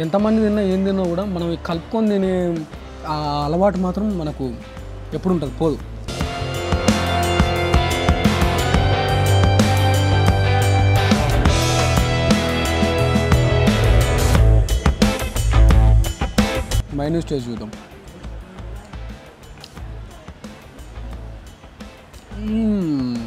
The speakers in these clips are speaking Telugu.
ఎంతమంది తిన్నా ఏం తిన్నా కూడా మనం ఈ కలుపుకొని తినే ఆ అలవాటు మాత్రం మనకు ఎప్పుడు ఉంటుంది పోదు మైనస్ టేస్ట్ చూద్దాం మ్మ్.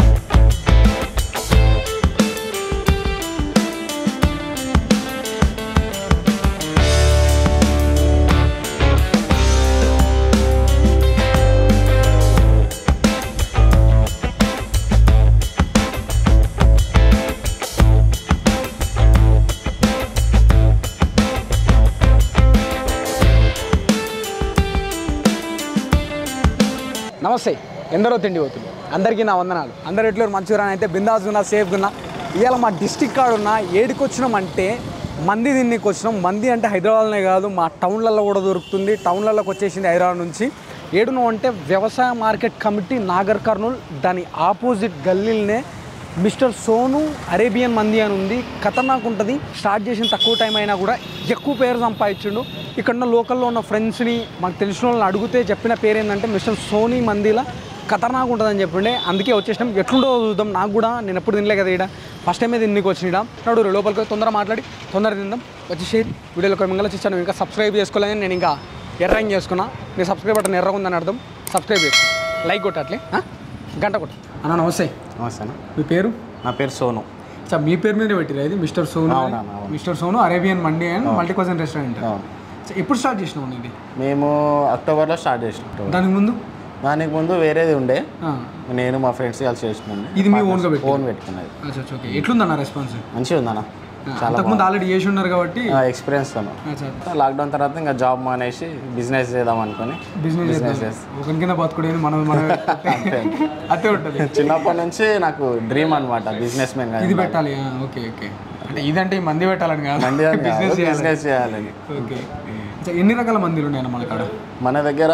నమస్తే ఎందరో తిండి పోతుంది అందరికీ నా వందనాలు అందరు ఎట్లు మంచిగా అయితే బిందాస్ ఉన్నా సేఫ్గా ఉన్నా ఇవాళ మా డిస్టిక్ కాడ ఉన్న ఏడికి వచ్చినాం అంటే మంది తిన్నికి వచ్చినాం మంది అంటే హైదరాబాద్లోనే కాదు మా టౌన్లలో కూడా దొరుకుతుంది టౌన్లలోకి వచ్చేసింది హైదరాబాద్ నుంచి ఏడును అంటే వ్యవసాయ మార్కెట్ కమిటీ నాగర్ కర్నూల్ దాని ఆపోజిట్ గల్లీలనే మిస్టర్ సోను అరేబియన్ మంది అని ఉంది ఖతర్నాక్ ఉంటుంది స్టార్ట్ చేసిన తక్కువ టైం అయినా కూడా ఎక్కువ పేరు సంపాదించిండు ఇక్కడ ఉన్న లోకల్లో ఉన్న ఫ్రెండ్స్ని మాకు తెలిసిన వాళ్ళని అడిగితే చెప్పిన పేరు ఏంటంటే మిస్టర్ సోనీ మందిలా ఖతర్నాక్ ఉంటుందని చెప్పిండే అందుకే వచ్చేసినాం ఎట్లుండో చూద్దాం నాకు కూడా నేను ఎప్పుడు తినలే కదా ఇక్కడ ఫస్ట్ టైమే తిన్నికి వచ్చిన నడు లోపలికి పోయి తొందర మాట్లాడి తొందర తిందాం వచ్చి షేర్ వీడియోలో మింగల ఇచ్చాను ఇంకా సబ్స్క్రైబ్ చేసుకోలేదని నేను ఇంకా ఎర్రంగ్ చేసుకున్నా నీ సబ్స్క్రైబ్ బటన్ ఎర్రగా ఉందని అర్థం సబ్స్క్రైబ్ చేసుకో లైక్ కొట్టట్లే ఆ? గంట కొట్టు అన్న నమస్తే నమస్తే అన్న. మీ పేరు నా పేరు సోను సార్ మీ పేరు మీద పెట్టిరా ఇది మిస్టర్ సోను అని. అవునవును, అవును. Mister Sonu Arabian mandi and multi cuisine restaurant అవును. సో ఎప్పుడు స్టార్ట్ చేసినావు ఇది మేము అక్టోబర్లో స్టార్ట్ చేసినాం దానికి ముందు దానికి ముందు వేరేది ఉండే ఆ. నేను మా ఫ్రెండ్స్ కలిసి చేసినాను ఇది మీ ఓన్గా పెట్టి ఓన్ పెట్టుకున్నది అచ్చా అచ్చా, ఓకే ఎట్లుందన్న రెస్పాన్స్ మంచిగా ఉందన్న చాలా అంతకుముందు ఆల్రెడీ చేసి ఉన్నారు కాబట్టి ఎక్స్పీరియన్స్ తోను అచ్చా లాక్డౌన్ తర్వాత ఇంకా జాబ్ మానేసి బిజినెస్ చేద్దాం అనుకుని బిజినెస్ బిజినెస్ చేస్తాం ఒకరి కింద బతుకుడేది మనం మనం అంతే అదే ఉంటుంది చిన్నప్పటి నుంచి నాకు డ్రీమ్ అనమాట బిజినెస్ మెన్ ఇది పెట్టాలి ఆ, ఓకే ఓకే అంటే ఇదంటే ఈ మంది పెట్టాలని కాదు బిజినెస్ చేయాలి బిజినెస్ చేయాలని ఓకే అచ్చా, ఎన్ని రకాల మందిలు ఉన్నాయన్న మన కాడ మన దగ్గర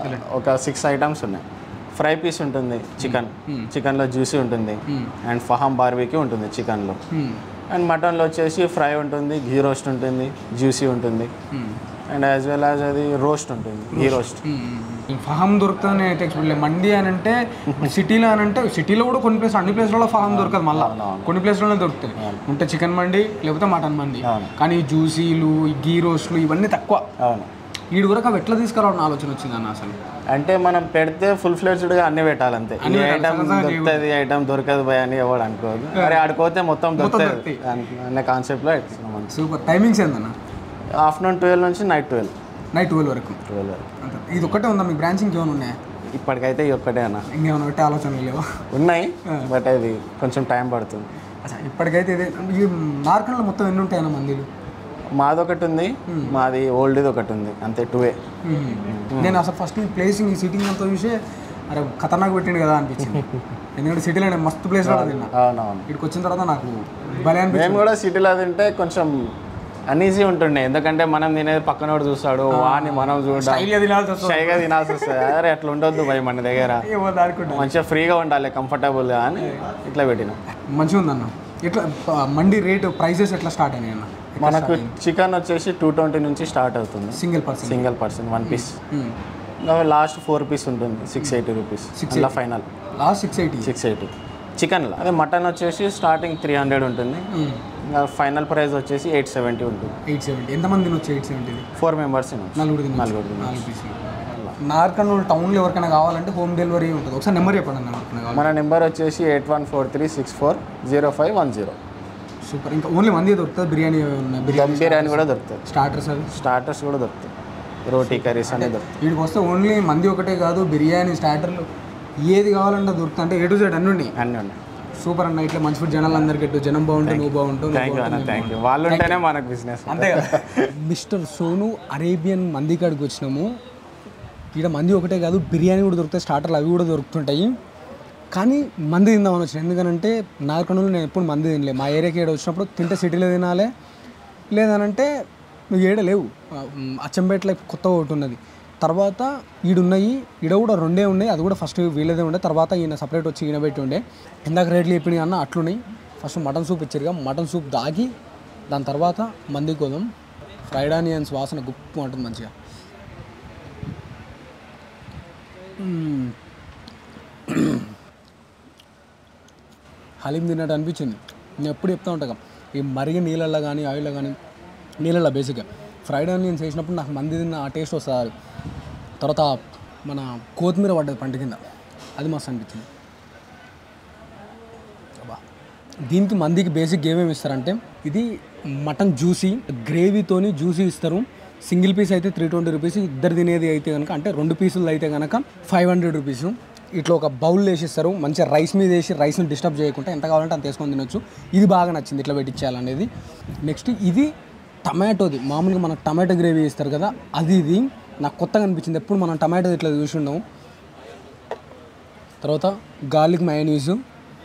ఒక సిక్స్ ఐటమ్స్ ఉన్నాయి ఫ్రై పీస్ ఉంటుంది చికెన్ చికెన్లో జ్యూసీ ఉంటుంది అండ్ ఫహం బార్బీకి ఉంటుంది చికెన్లో Hmm. అండ్ మటన్లో వచ్చేసి ఫ్రై ఉంటుంది ఘీ రోస్ట్ ఉంటుంది జ్యూసీ ఉంటుంది Hmm. And as well as అది రోస్ట్ ఉంటుంది ఘీ రోస్ట్ ఈ ఫహం దొరుకుతుంది అయితే ఎక్స్పెక్ట్ లేదు మండి అని అంటే సిటీలో అని అంటే సిటీలో కూడా కొన్ని ప్లేస్ అన్ని ప్లేస్లలో ఫహం దొరకదు మళ్ళీ కొన్ని ప్లేస్లోనే దొరుకుతుంది ఉంటే చికెన్ మండి లేకపోతే మటన్ మండి అవును. కానీ ఈ జ్యూసీలు ఈ గీ రోస్ట్లు ఇవన్నీ తక్కువ అవును వీడి వరకు అవి ఎట్లా తీసుకురావాలని ఆలోచన వచ్చింది అన్న అసలు అంటే మనం పెడితే ఫుల్ ఫ్లెడ్జ్డ్గా అన్నీ పెట్టాలంతే ఈ ఐటమ్ దొరుకుతుంది ఐటమ్ దొరకదు భయ అని ఎవడు అనుకోదు మరి ఆడిపోతే మొత్తం దొరుకుతుంది అనే కాన్సెప్ట్లో ఇస్తున్నాం సూపర్ టైమింగ్స్ ఏందన్న ఆఫ్టర్నూన్ ట్వెల్వ్ నుంచి నైట్ ట్వెల్వ్ నైట్ ట్వెల్వ్ వరకు ట్వెల్వ్ వరకు అంతే. ఇది ఒక్కటే ఉందా మీ బ్రాంచ్ ఇంకేమైనా ఉన్నాయా ఇప్పటికైతే ఈ ఒక్కటే అన్న ఇంకేమైనా పెట్టే ఆలోచన లేవా ఉన్నాయి బట్ అది కొంచెం టైం పడుతుంది అచ్చా ఇప్పటికైతే ఇదే ఈ మార్కెట్లో మొత్తం ఎన్ని ఉంటాయన్న మందిలు మాది ఒకటి ఉంది మాది ఓల్డ్ది ఒకటి ఉంది అంతే టూవే నేను అసలు ఫస్ట్ ఈ ప్లేసింగ్ ఈ సిట్టింగ్ అంతా చూసి అరే ఖతర్నాక్ పెట్టిండు కదా అనిపించింది ఎందుకంటే సిటీలో నేను మస్తు ప్లేస్ లో తిన్నా అవునవును ఇక్కడికి వచ్చిన తర్వాత నాకు భలే అనిపించింది మేము కూడా సిటీలో తింటే కొంచెం అన్ఈజీ ఉంటుండే ఎందుకంటే మనం తినేది పక్కనోడు చూస్తాడు వాడిని మనం చూడడం స్టైల్గా తినాల్సి వస్తుంది షైగా తినాల్సి వస్తుంది అరే అట్లా ఉండొద్దు భయ్ మన దగ్గర ఏమో అనుకుంటా మంచిగా ఫ్రీగా ఉండాలి కంఫర్టబుల్గా అని ఇట్లా పెట్టినాం మంచిగా ఉందన్న ఎట్లా ప- మండి రేటు ప్రైసెస్ ఎట్లా స్టార్ట్ అయినాయి అన్న మనకు చికెన్ వచ్చేసి టూ ట్వంటీ నుంచి స్టార్ట్ అవుతుంది single person single person one piece ఇంకా లాస్ట్ ఫోర్ పీస్ ఉంటుంది సిక్స్ ఎయిటీ రూపీస్ ఇలా final last six eighty six eighty చికెన్లో అదే మటన్ వచ్చేసి స్టార్టింగ్ త్రీ హండ్రెడ్ ఉంటుంది ఇంకా ఫైనల్ ప్రైస్ వచ్చేసి ఎయిట్ సెవెంటీ ఉంటుంది ఎయిట్ సెవెంటీ ఎంతమంది తినొచ్చు ఎయిట్ సెవెంటీది ఫోర్ మెంబర్స్ నలుగురు తినొచ్చు నలుగురు తినొచ్చు. నాలుగు పీసులు నార్కర్నూలు టౌన్లో ఎవరికైనా కావాలంటే హోమ్ డెలివరీ ఉంటుంది ఒకసారి నెంబర్ చెప్పండి అన్న ఎవరికైనా కావాలి మన నెంబర్ వచ్చేసి eight one four three six four zero five one zero super ఇంకా ఓన్లీ మంది దొరుకుతుంది బిర్యానీ ఉన్నాయి బిర్యానీ దమ్ బిర్యానీ కూడా దొరుకుతుంది స్టార్టర్స్ అవి స్టార్టర్స్ కూడా దొరుకుతాయి రోటీ కర్రీస్ అన్నీ దొరుకుతాయి వీడికి వస్తే ఓన్లీ మంది ఒకటే కాదు బిర్యానీ స్టార్టర్లు ఏది కావాలంటే దొరుకుతుంది అంటే ఏ టు జెడ్ అన్ని ఉన్నాయి అన్నీ ఉన్నాయి సూపర్ అన్న ఇట్లా మంచి ఫుడ్ జనాలు అందరికి ఎట్టు జనం బాగుంటే నువ్వు బాగుంటావు నువ్వు థ్యాంక్ యూ అన్న థ్యాంక్ యూ వాళ్ళు ఉంటేనే మనకు బిజినెస్ అంతే కదా మిస్టర్ సోను అరేబియన్ మంది కాడికి వచ్చినాము ఇక్కడ మంది ఒకటే కాదు బిర్యానీ కూడా దొరుకుతాయి స్టార్టర్లు అవి కూడా దొరుకుతుంటాయి కానీ మంది తిందామని వచ్చిన ఎందుకనంటే నాగకొండలో నేను ఎప్పుడు మంది తినలే మా ఏరియాకి ఏడ వచ్చినప్పుడు తింటే సిటీలో తినాలి లేదనంటే నువ్వు ఏడ లేవు ఆ, మ్, అచ్చంపేటలో కొత్త ఒకటి ఉన్నది తర్వాత ఈడున్నాయి ఈడ కూడా రెండే ఉన్నాయి అది కూడా ఫస్ట్ వీళ్ళదే ఉండే తర్వాత ఈయన సపరేట్ వచ్చి ఈయన పెట్టి ఉండే ఇందాక రేట్లు చెప్పినాయి అన్న అట్లున్నాయి ఫస్ట్ మటన్ సూప్ ఇచ్చారుగా మటన్ సూప్ దాగి దాని తర్వాత మందికి కోదాం ఫ్రైడ్ ఆనియన్స్ వాసన గుప్పు ఉంటుంది మంచిగా మ్మ్. హలీం తిన్నట్టు అనిపించింది నేను ఎప్పుడు చెప్తా ఉంటాను ఈ మరిగి నీళ్ళల్లో కానీ ఆయిల్లో కానీ నీళ్ళల్లో బేసిక్గా ఫ్రైడ్ ఆనియన్స్ వేసినప్పుడు నాకు మంది తిన్న ఆ టేస్ట్ వస్తుంది తర్వాత మన కొత్తిమీర పడ్డది పంట కింద అది మస్తు అనిపించింది అబ్బా. దీనికి మందికి బేసిక్ ఏమేమి ఇస్తారంటే ఇది మటన్ జ్యూసీ గ్రేవీతోని జ్యూసీ ఇస్తారు సింగిల్ పీస్ అయితే త్రీ ట్వంటీ రూపీస్ ఇద్దరు తినేది అయితే కనుక అంటే రెండు పీసులు అయితే కనుక ఫైవ్ హండ్రెడ్ రూపీస్ ఇట్లా ఒక బౌల్ వేసిస్తారు మంచిగా రైస్ మీద వేసి రైస్ని డిస్టర్బ్ చేయకుండా ఎంత కావాలంటే అంత వేసుకొని తినొచ్చు ఇది బాగా నచ్చింది ఇట్లా పెట్టించాలనేది నెక్స్ట్ ఇది టమాటోది మామూలుగా మనకు టమాటో గ్రేవీ ఇస్తారు కదా అది ఇది నాకు కొత్తగా అనిపించింది ఎప్పుడు మనం టమాటో ఇట్లా చూసి ఉండము తర్వాత గార్లిక్ మయోనీసు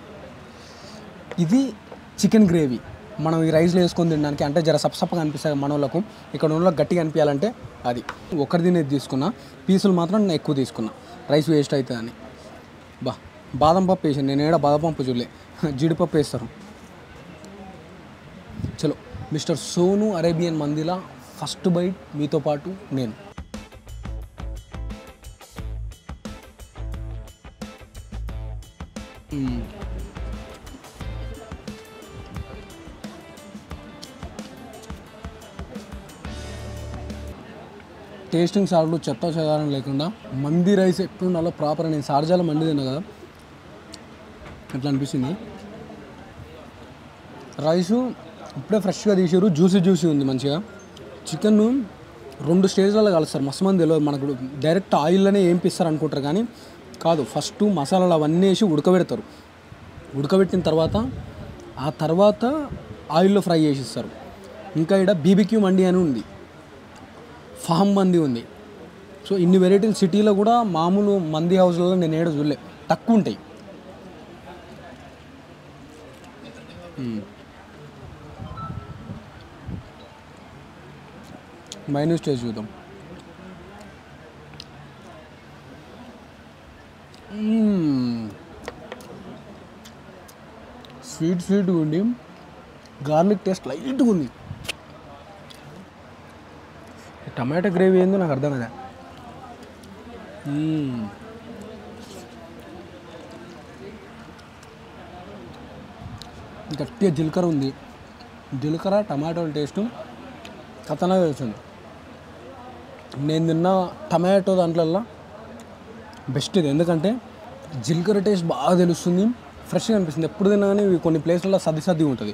ఇది చికెన్ గ్రేవీ మనం ఈ రైస్లో వేసుకొని తినడానికి అంటే జర సప్సప్పగా అనిపిస్తుంది మన వాళ్ళకు ఇక్కడ ఉన్న వాళ్ళకి గట్టిగా అనిపించాలంటే అది ఒకటి తినేది తీసుకున్నా పీసులు మాత్రం నేను ఎక్కువ తీసుకున్నా రైస్ వేస్ట్ అవుతుందని బా బాదం పప్పు వేసాను నేను ఏడ బాదం పప్పు చూడలే జీడిపప్పు వేస్తారు చలో మిస్టర్ సోను అరేబియన్ మందిలా ఫస్ట్ బైట్ మీతో పాటు నేను మ్మ్. టేస్టింగ్ సాల్ట్లు చెత్త చెదారం లేకుండా మంది రైస్ ఎట్లుండాలో ప్రాపర్ నేను సార్జాల మండి తిన్నా కదా అట్లా అనిపిస్తుంది రైసు ఇప్పుడే ఫ్రెష్గా తీసారు జ్యూసీ జ్యూసీ ఉంది మంచిగా చికెన్ రెండు స్టేజ్లలో కలుస్తారు మస్తు మంది తెలియదు మనకు డైరెక్ట్ ఆయిల్లోనే ఏం పిస్తారు అనుకుంటారు కానీ కాదు ఫస్ట్ మసాలాలు అవన్నీ వేసి ఉడకబెడతారు ఉడకబెట్టిన తర్వాత ఆ తర్వాత ఆయిల్లో ఫ్రై చేసి ఇస్తారు ఇంకా ఇక్కడ బీబీక్యూ మండి అని ఉంది ఫామ్ మంది ఉంది సో ఇన్ని వెరైటీలు సిటీలో కూడా మామూలు మంది హౌస్లలో నేను ఏడ చూడలే తక్కువ ఉంటాయి మైనస్ టేస్ట్ చూద్దాం స్వీట్ స్వీట్గా ఉండి గార్లిక్ టేస్ట్ లైట్గా ఉంది ఈ టమాటా గ్రేవీ ఏందో నాకు అర్థం కదా మ్మ్. గట్టిగా జీలకర్ర ఉంది జీలకర్ర టమాటోల టేస్ట్ కథనాగా వచ్చింది నేను తిన్న టమాటో దాంట్లల్లో బెస్ట్ ఇది ఎందుకంటే జీలకర్ర టేస్ట్ బాగా తెలుస్తుంది ఫ్రెష్గా అనిపిస్తుంది ఎప్పుడు తిన్నా కానీ ఇవి కొన్ని ప్లేస్లలో సర్ది సర్ది ఉంటుంది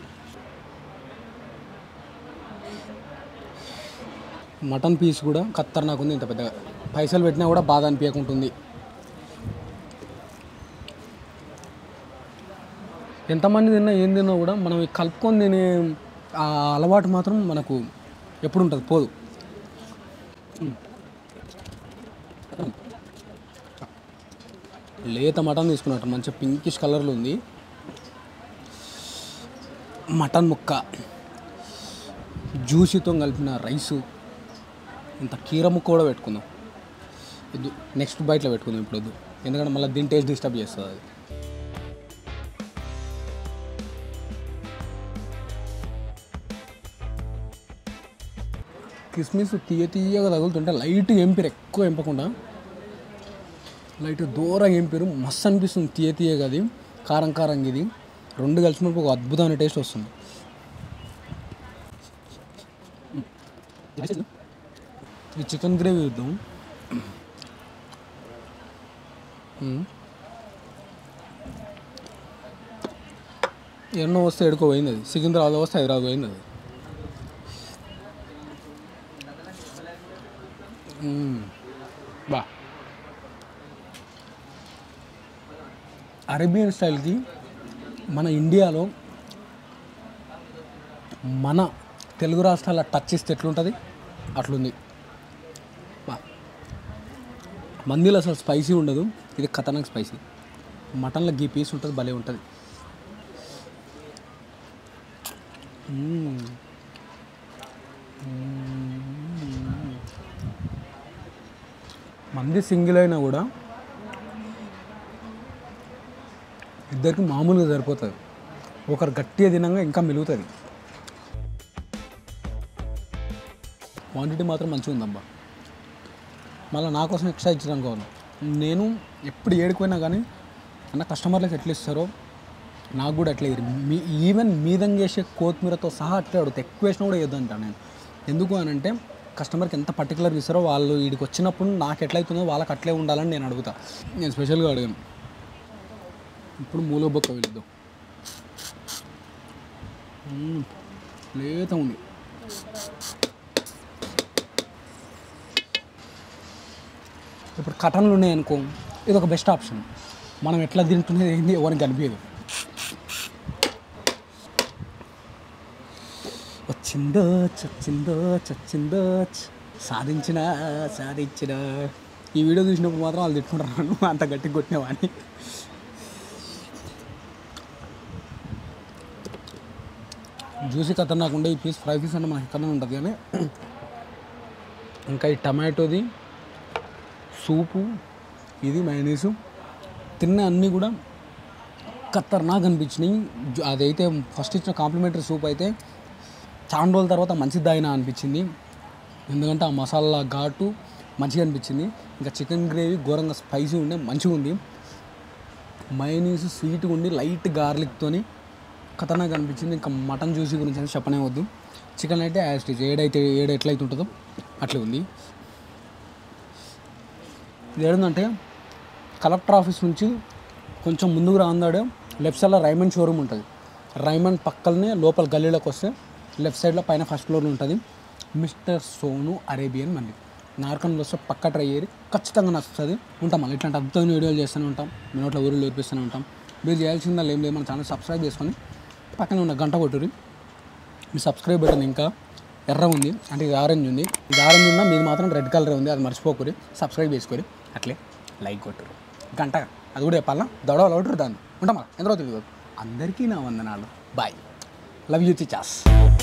మటన్ పీస్ కూడా ఖతర్నాక్ ఉంది ఇంత పెద్దగా పైసలు పెట్టినా కూడా బాధ అనిపించకుంటుంది ఎంతమంది తిన్నా ఏం తిన్నా కూడా మనం ఈ కలుపుకొని తినే ఆ అలవాటు మాత్రం మనకు ఎప్పుడు ఉంటుంది పోదు లేత మటన్ తీసుకున్నట్టు మంచిగా పింకిష్ కలర్లో ఉంది మటన్ ముక్క జ్యూసీతో కలిపిన రైసు ఇంత కీర ముక్క కూడా పెట్టుకుందాం ఇది నెక్స్ట్ బయటలో పెట్టుకుందాం ఇప్పుడు వద్దు ఎందుకంటే మళ్ళీ దీని టేస్ట్ డిస్టర్బ్ చేస్తుంది అది కిస్మిస్ తీయ తీయగా తగులుతుంటే లైట్ ఎంపిరు ఎక్కువ ఎంపకుండా లైట్ దూరంగా ఎంపిరు మస్తు అనిపిస్తుంది తీయ తీయగా అది కారం కారంగా ఇది రెండు కలిసినప్పుడు ఒక అద్భుతమైన టేస్ట్ వస్తుంది ఈ చికెన్ గ్రేవీ చూద్దాం మ్మ్. ఎన్నో వస్తే ఎడుకో పోయింది అది సికింద్రాబాద్ వస్తే హైదరాబాద్ పోయింది అది మ్మ్. బా అరేబియన్ స్టైల్కి మన ఇండియాలో మన తెలుగు రాష్ట్రాల టచ్ ఇస్తే ఎట్లుంటుంది అట్లుంది బా మందిలో అసలు స్పైసీ ఉండదు ఇది ఖతర్నాక్ స్పైసీ మటన్లో గీ పీస్ ఉంటుంది భలే ఉంటుంది మ్మ్. మంది సింగిల్ అయినా కూడా ఇద్దరికి మామూలుగా సరిపోతుంది ఒకరు గట్టిగా తినంగా ఇంకా మిలుగుతుంది క్వాంటిటీ మాత్రం మంచిగా ఉందబ్బా మళ్ళీ నా కోసం ఎక్స్ట్రా ఇచ్చడం కావాలి నేను ఎప్పుడు ఏడుకుపోయినా కానీ అన్న కస్టమర్లకు ఎట్లా ఇస్తారో నాకు కూడా అట్లే ఇయ్యరు. మీ ఈవెన్ మీదం చేసే కొత్తిమీరతో సహా అట్లే అడుగుతా ఎక్కువ వేసినా కూడా వేద్దంట నేను ఎందుకు అని అంటే కస్టమర్కి ఎంత పర్టికులర్ ఇస్తారో వాళ్ళు వీడికి వచ్చినప్పుడు నాకు ఎట్లయితుందో వాళ్ళకి అట్లే ఉండాలని నేను అడుగుతా నేను స్పెషల్గా అడిగాను ఇప్పుడు మూలో బొక్క వెళ్దాం మ్మ్. లేత ఉంది ఇప్పుడు కటన్లు ఉన్నాయి అనుకో ఇది ఒక బెస్ట్ ఆప్షన్ మనం ఎట్లా తింటున్నది ఏంది ఎవరికి కనిపించదు వచ్చిందో చచ్చిందో చచ్చిందో చ- సాధించిన సాధించిన ఈ వీడియో చూసినప్పుడు మాత్రం వాళ్ళు తిట్టుకుంటారు నువ్వు అంత గట్టి కొట్టినావని జ్యూసీ ఖతర్నాక్ ఉండే ఈ పీస్ ఫ్రై పీస్ అంటే మనకి ఎక్కడనే ఉంటుంది కానీ ఇంకా ఈ టమాటోది సూపు ఇది మైనీసు తిన్న అన్నీ కూడా ఖతర్నాక్ అనిపించినాయి జు- అదైతే ఫస్ట్ ఇచ్చిన కాంప్లిమెంటరీ సూప్ అయితే చాలా రోజుల తర్వాత మంచిది తాగినా అనిపించింది ఎందుకంటే ఆ మసాలా ఘాటు మంచిగా అనిపించింది ఇంకా చికెన్ గ్రేవీ ఘోరంగా స్పైసీ ఉండే మంచిగా ఉంది మైనీస్ స్వీట్గా ఉండి లైట్ గార్లిక్తోని ఖతర్నాక్ అనిపించింది ఇంకా మటన్ జ్యూసీ గురించి అయితే చెప్పనే వద్దు చికెన్ అయితే యాస్టిజ్ ఏడైతే ఏడు ఎట్లయితే ఉంటుందో అట్లే ఉంది ఇది ఏడుందంటే కలెక్టర్ ఆఫీస్ నుంచి కొంచెం ముందుకు రాందాడే లెఫ్ట్ సైడ్లో రైమండ్ షోరూమ్ ఉంటుంది రైమండ్ పక్కనే లోపల గల్లీలోకి వస్తే లెఫ్ట్ సైడ్లో పైన ఫస్ట్ ఫ్లోర్ ఉంటుంది మిస్టర్ సోను అరేబియన్ మంది నార్కన్లో వస్తే పక్క ట్రై చేయరు ఖచ్చితంగా నచ్చుతుంది ఉంటాం మళ్ళీ ఇట్లాంటి అద్భుతమైన వీడియోలు చేస్తూనే ఉంటాం మేము అట్లా ఊరిలో నేర్పిస్తూనే ఉంటాం మీరు చేయాల్సిందా ఏం లేదు మన ఛానల్ సబ్స్క్రైబ్ చేసుకొని పక్కనే ఉన్న గంట కొట్టురి మీ సబ్స్క్రైబ్ బటన్ ఇంకా ఎర్ర ఉంది అంటే ఇది ఆరెంజ్ ఉంది ఇది ఆరెంజ్ ఉన్నా మీది మాత్రం రెడ్ కలర్ ఉంది అది మర్చిపోకూరి సబ్స్క్రైబ్ చేసుకోరి అట్లే లైక్ కొట్టురు గంట అది కూడా చెప్పాలా దొడవలు ఒకటి దాన్ని ఉంటామా ఎందరో తెలియదు అందరికీ నా వందనాలు బాయ్ లవ్ యూ చిచాస్